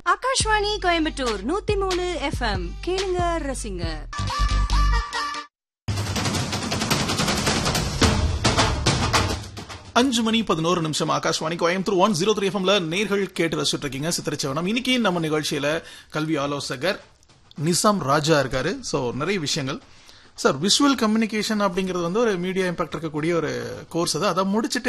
ஆகாஷ்வாணி கோயம்புத்தூர் நூத்தி மூணு எஃப்எம் கேளுங்க ரசிங்க அஞ்சு மணி பதினோரு நிமிஷம் Akashvani Coimbatore one zero three எஃப்எம்ல நேர்கள் கேட்டு ரசிச்சுட்டு இருக்கீங்க சித்திரச்சவனம் இன்னைக்கு நம்ம நிகழ்ச்சியில கல்வி ஆலோசகர் நிசாம் ராஜா இருக்காரு ஸோ நிறைய விஷயங்கள் சார் விஷுவல் கம்யூனிகேஷன் அப்படிங்கிறது வந்து ஒரு மீடியா இம்பாக்ட் இருக்கக்கூடிய ஒரு கோர்ஸ் அது அதை முடிச்சுட்டு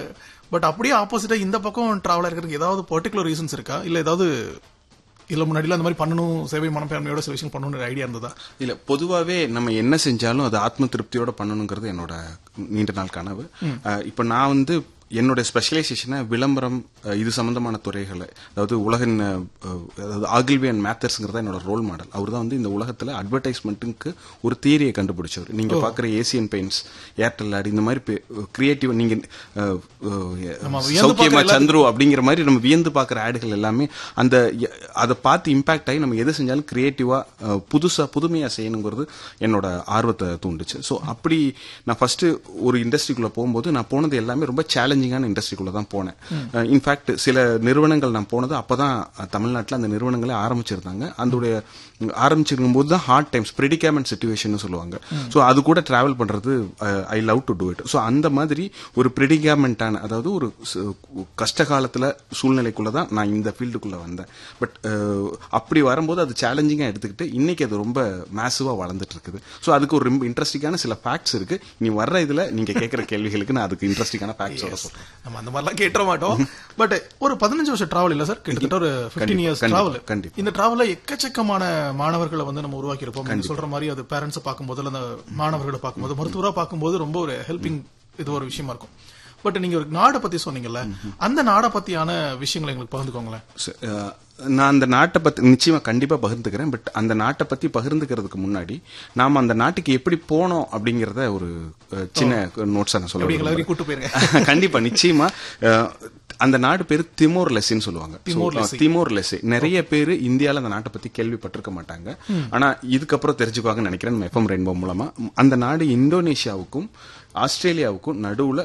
பட் அப்படியே ஆப்போசிட்டா இந்த பக்கம் டிராவலா இருக்கிறதுக்கு ஏதாவது பர்டிகுலர் ரீசன்ஸ் இருக்கா இல்ல ஏதாவது இல்ல முன்னாடிலாம் அந்த மாதிரி பண்ணணும் சேவை மனப்பான்மையோட சில விஷயம் பண்ணணும்னு ஐடியா இருந்ததா இல்ல பொதுவாவே நம்ம என்ன செஞ்சாலும் அது ஆத்ம திருப்தியோட பண்ணணுங்கிறது என்னோட நீண்ட நாள் கனவு அஹ், இப்ப நான் வந்து என்னோட ஸ்பெஷலைசேஷனை விளம்பரம் அஹ், இது சம்பந்தமான துறைகளை அதாவது உலகின் அஹ், அதாவது ஆகில்வி அண்ட் மேத்தர்ஸ்ங்கிறத என்னோட ரோல் மாடல் அவர் தான் வந்து இந்த உலகத்துல அட்வர்டைஸ்மெண்ட்டுக்கு ஒரு தியரியை கண்டுபிடிச்சவர் நீங்க பாக்குற ஏசியன் பெயிண்ட்ஸ் ஏர்டெல் ஆட் இந்த மாதிரி கிரியேட்டிவ் நீங்க அஹ், அஹ், நம்ம வியந்து சௌக்கியமா பார்க்கிற சந்துரு அப்படிங்கிற மாதிரி நம்ம வியந்து பார்க்குற ஆடுகள் எல்லாமே அந்த எ- அதை பார்த்து இம்பாக்ட் ஆகி நம்ம எது செஞ்சாலும் கிரியேட்டிவா புதுசா புதுமையா செய்யணுங்கிறது என்னோட ஆர்வத்தை தூண்டுச்சு ஸோ அப்படி நான் ஃபர்ஸ்ட் ஒரு இண்டஸ்ட்ரிக்குள்ள போகும்போது நான் போனது எல்லாமே ரொம்ப சேலஞ்சிங்கான இண்டஸ்ட்ரிக்குள்ள தான் போனேன் இன்ஃபேக்ட் சில நிறுவனங்கள் நான் போனது அப்பதான் தமிழ்நாட்டில் அந்த நிறுவனங்களே ஆரம்பிச்சிருந்தாங்க அதோடைய ஆரம்பிச்சிருக்கும் போது தான் ஹார்ட் டைம்ஸ் ப்ரெடிகேமெண்ட் சுச்சுவேஷன் சொல்லுவாங்க ஸோ அது கூட டிராவல் பண்றது I love to do it so அந்த மாதிரி ஒரு ப்ரெடிகேமெண்டான அதாவது ஒரு ச- கஷ்ட காலத்துல சூழ்நிலைக்குள்ள தான் நான் இந்த ஃபீல்டுக்குள்ள வந்தேன் பட் அப்படி வரும்போது அது சேலஞ்சிங்கா எடுத்துக்கிட்டு இன்னைக்கு அது ரொம்ப மேசிவா வளர்ந்துட்டு இருக்குது ஸோ அதுக்கு ஒரு ரொம்ப இன்ட்ரெஸ்டிங்கான சில ஃபேக்ட்ஸ் இருக்கு நீ வர்ற இதுல நீங்க கேட்கிற கேள்விகளுக்கு நான் அதுக்கு இன்ட்ரெஸ்டிங்கான ஃபேக்ட்ஸோட சொல்றேன் நம்ம அந்த மாதிரிலாம் கேட்டுற மாட்டோம் பட் ஒரு பதினஞ்சு வருஷம் டிராவல் இல்ல சார் கிட்டத்தட்ட ஒரு 15 கண்டிப்பா, இயர்ஸ் கண்டிப்பா, டிராவல் கண்டிப்பா. இந்த டிராவல்ல எக்கச்சக்கமான மாணவர்களை வந்து நம்ம உருவாக்கி இருப்போம் நீங்க சொல்ற மாதிரி அது பேரண்ட்ஸ் பார்க்கும்போது இல்ல அந்த மாணவர்களை பார்க்கும்போது மருத்துவரா பார்க்கும்போது ரொம்ப ஒரு ஹெல்பிங் இது ஒரு விஷயமா இருக்கும் பட் நீங்க ஒரு நாடை பத்தி சொன்னீங்கல்ல அந்த நாடை பத்தியான விஷயங்களை எங்களுக்கு பகிர்ந்துக்கோங்களேன் ச- அஹ், நான் அந்த நாட்டை பத்தி நிச்சயமா கண்டிப்பா பகிர்ந்துக்கிறேன் பட் அந்த நாட்டை பத்தி பகிர்ந்துக்கிறதுக்கு முன்னாடி நாம அந்த நாட்டுக்கு எப்படி போனோம் அப்படிங்கறத ஒரு அஹ், சின்ன நோட்ஸா நான் சொல்ல எப்படி எங்களை விரும்புறேன். கூட்டு போயிருங்க கண்டிப்பா நிச்சயமா அஹ், அந்த நாடு பேரு திமோர் லெஸ்ஸின்னு சொல்லுவாங்க Timor So, Leste. Timor Leste நிறைய பேர் இந்தியால அந்த நாட்டை பத்தி கேள்விப்பட்டிருக்க மாட்டாங்க ஆனா இதுக்கப்புறம் தெரிஞ்சுக்குவாங்கன்னு நினைக்கிறேன் நம்ம எஃப்எம் ரெயின்போ மூலமா அந்த நாடு இந்தோனேஷியாவுக்கும் ஆஸ்திரேலியாவுக்கும் நடுவுல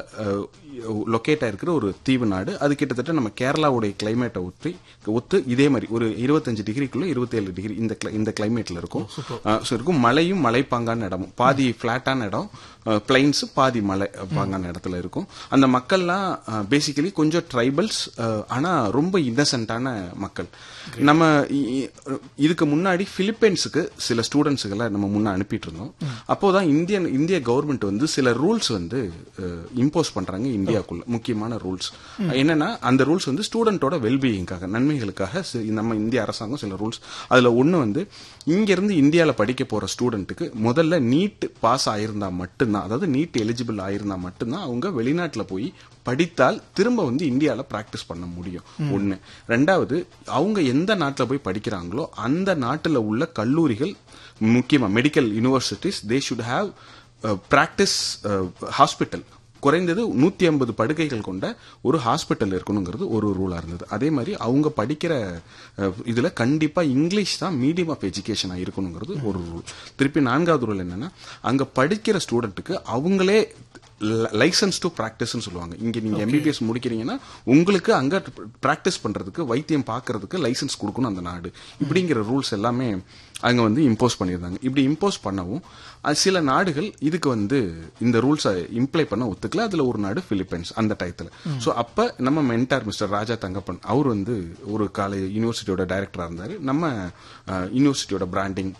லொக்கேட் ஆயிருக்கிற ஒரு தீவு நாடு அது கிட்டத்தட்ட நம்ம கேரளாவுடைய கிளைமேட்டை ஒத்தி ஒத்து இதே மாதிரி ஒரு இருபத்தஞ்சு டிகிரிக்குள்ள இருபத்தேழு டிகிரி இந்த cli- இந்த கிளைமேட்ல இருக்கும் அஹ், so இருக்கும் மலையும் மலைப்பாங்கான இடமும் பாதி பிளாட்டான இடம் பிளைன்ஸ் பாதி மலை பாங்கான இடத்துல இருக்கும் அந்த மக்கள்லாம் பேசிக்கலி கொஞ்சம் ட்ரைபல்ஸ் ஆனா ரொம்ப இன்னசென்ட்டான மக்கள் நம்ம இ- இ- இதுக்கு முன்னாடி பிலிப்பைன்ஸுக்கு சில ஸ்டூடெண்ட்ஸுகளை நம்ம முன்ன அனுப்பிட்டு இருந்தோம் அப்போதான் இந்தியன் இந்திய கவர்மெண்ட் வந்து சில ரூல்ஸ் வந்து இம்போஸ் பண்றாங்க இந்தியாக்குள்ள முக்கியமான ரூல்ஸ் என்னன்னா அந்த ரூல்ஸ் வந்து ஸ்டூடெண்டோட வெல்பீயிங்காக நன்மைகளுக்காக சி- நம்ம இந்திய அரசாங்கம் சில ரூல்ஸ் அதுல ஒண்ணு வந்து இங்க இருந்து இந்தியால படிக்க போற ஸ்டூடெண்ட்டுக்கு முதல்ல நீட் பாஸ் ஆயிருந்தா மட்டும்தான் அதாவது நீட் எலிஜிபிள் ஆயிருந்தா மட்டும்தான் அவங்க வெளிநாட்டுல போய் படித்தால் திரும்ப வந்து இந்தியால பிராக்டிஸ் பண்ண முடியும் ஒண்ணு ரெண்டாவது அவங்க எந்த நாட்டுல போய் படிக்கிறாங்களோ அந்த நாட்டுல உள்ள கல்லூரிகள் முக்கியமா medical universities they should have practice hospital குறைந்தது நூத்தி ஐம்பது படுக்கைகள் கொண்ட ஒரு ஹாஸ்பிட்டல் இருக்கணுங்கிறது ஒரு ரூலா இருந்தது அதே மாதிரி அவங்க படிக்கிற அஹ், இதுல கண்டிப்பா இங்கிலீஷ் தான் மீடியம் ஆஃப் எஜுகேஷனா இருக்கணுங்கிறது ஒரு ரூல் திருப்பி நான்காவது ரூல் என்னன்னா அங்க படிக்கிற ஸ்டூடெண்ட்டுக்கு அவங்களே லைசன்ஸ் டு பிராக்டிஸ்னு சொல்லுவாங்க இங்க நீங்க எம்பிபிஎஸ் முடிக்கிறீங்கன்னா உங்களுக்கு அங்க பிராக்டிஸ் பண்றதுக்கு வைத்தியம் பார்க்கறதுக்கு லைசன்ஸ் கொடுக்கணும் அந்த நாடு இப்படிங்கிற ரூல்ஸ் எல்லாமே அங்க வந்து இம்போஸ் பண்ணியிருந்தாங்க இப்படி இம்போஸ் பண்ணவும் அஹ், சில நாடுகள் இதுக்கு வந்து இந்த ரூல்ஸை இம்ப்ளை பண்ண ஒத்துக்கல அதுல ஒரு நாடு பிலிப்பைன்ஸ் அந்த டயத்துல சோ அப்ப நம்ம மென்டார் மிஸ்டர் ராஜா தங்கப்பன் அவர் வந்து ஒரு காலேஜ் யூனிவர்சிட்டியோட டைரக்டரா இருந்தாரு நம்ம யூனிவர்சிட்டியோட பிராண்டிங்